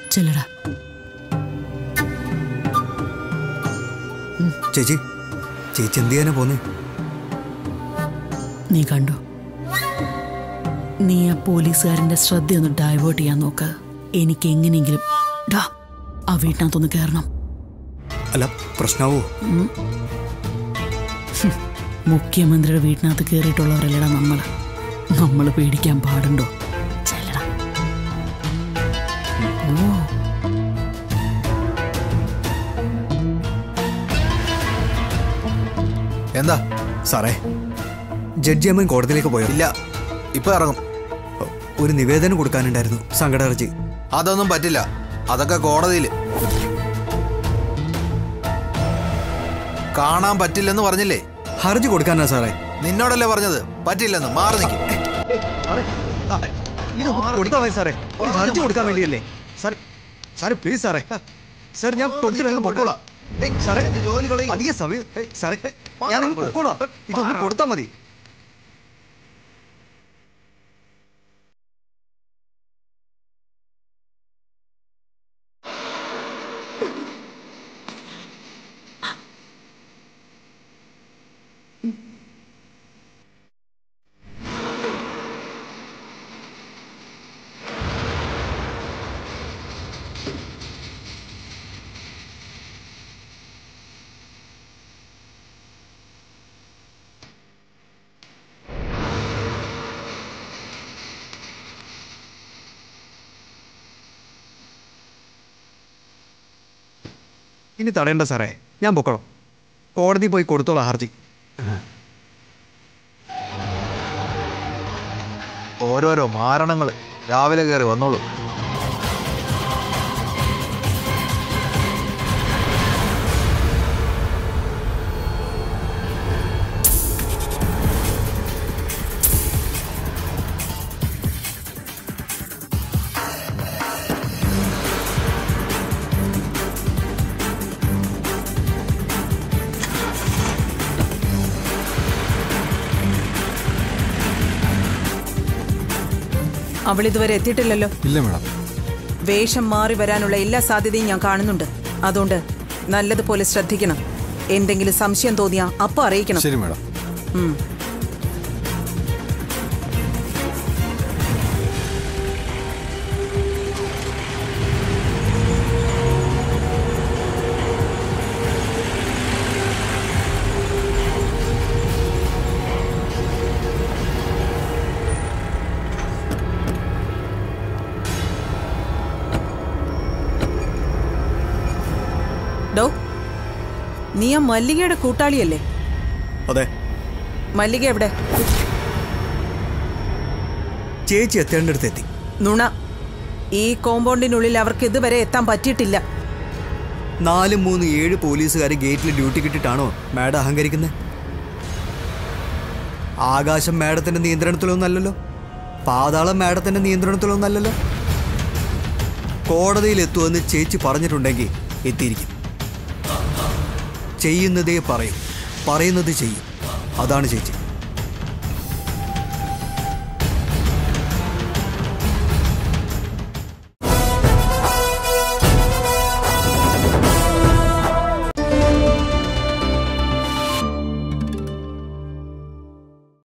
ചെല്ലടാ ചേച്ചി ചേച്ചി എന്ത് ചെയ്യാനാ പോന്നേ നീ കണ്ടോ നീ ആ പോലീസുകാരന്റെ ശ്രദ്ധയൊന്ന് ഡൈവേർട്ട് ചെയ്യാൻ നോക്ക് എനിക്ക് എങ്ങനെയെങ്കിലും ഡാ ആ വീട്ടിനകത്തൊന്ന് കയറണം അല്ല പ്രശ്നാവോ മുഖ്യമന്ത്രിയുടെ വീട്ടിനകത്ത് കയറിയിട്ടുള്ളവരല്ലടാ നമ്മള് നമ്മള് പേടിക്കാൻ പാടുണ്ടോ ചെല്ലടാ ഓ എന്താ സാറേ ജഡ്ജി അമ്മൻ കോടതിയിലേക്ക് പോയോ ഇല്ല ഇപ്പൊ ഇറങ്ങും ഒരു നിവേദനം കൊടുക്കാനുണ്ടായിരുന്നു സങ്കട ഹർജി അതൊന്നും പറ്റില്ല അതൊക്കെ കോടതിയിൽ കാണാൻ പറ്റില്ലെന്ന് പറഞ്ഞില്ലേ ഹർജി കൊടുക്കാനാ സാറേ നിന്നോടല്ലേ പറഞ്ഞത് പറ്റില്ലെന്ന് മാറി നിൽക്കും കൊടുത്താൽ മതി സാറേ ഒരു ഹർജി കൊടുക്കാൻ വേണ്ടിയല്ലേ സാർ സാറേ പ്ലീസ് സാറേ സാർ ഞാൻ തൊട്ട് വേഗം പൊക്കോളാം സാറേ അധിക സമയം സാറേ ഞാൻ അങ്ങ് പൊക്കോളാം ഇതൊന്ന് കൊടുത്താൽ മതി ഇനി തടയണ്ട സാറേ ഞാൻ പൊക്കോളാം കോടതി പോയി കൊടുത്തോളാം ഹർജി ഓരോരോ മാരണങ്ങൾ രാവിലെ കയറി വന്നോളൂ അവൾ ഇതുവരെ എത്തിയിട്ടില്ലല്ലോ ഇല്ല മേഡം വേഷം മാറി വരാനുള്ള എല്ലാ സാധ്യതയും ഞാൻ കാണുന്നുണ്ട് അതുകൊണ്ട് നല്ലതുപോലെ ശ്രദ്ധിക്കണം എന്തെങ്കിലും സംശയം തോന്നിയാ അപ്പൊ അറിയിക്കണം ശരി മേഡം ഉം. ഡോ നീ ആ മല്ലികയുടെ കൂട്ടാളിയല്ലേ അതെ മല്ലിക എവിടെ ചേച്ചി എത്തേണ്ടടുത്ത് എത്തി നുണ ഈ കോമ്പൗണ്ടിനുള്ളിൽ അവർക്ക് ഇതുവരെ എത്താൻ പറ്റിയിട്ടില്ല നാല് മൂന്ന് ഏഴ് പോലീസുകാർ ഗേറ്റിൽ ഡ്യൂട്ടി കിട്ടിയിട്ടാണോ മാഡം അഹങ്കരിക്കുന്നത് ആകാശം മാഡത്തിന്റെ നിയന്ത്രണത്തിലൊന്നല്ലല്ലോ പാതാളം മാഡത്തിന്റെ നിയന്ത്രണത്തിലൊന്നല്ലല്ലോ കോടതിയിൽ എത്തുമെന്ന് ചേച്ചി പറഞ്ഞിട്ടുണ്ടെങ്കിൽ എത്തിയിരിക്കും ചെയ്യുന്നതേ പറയും പറയുന്നത് ചെയ്യും അതാണ് ചേച്ചി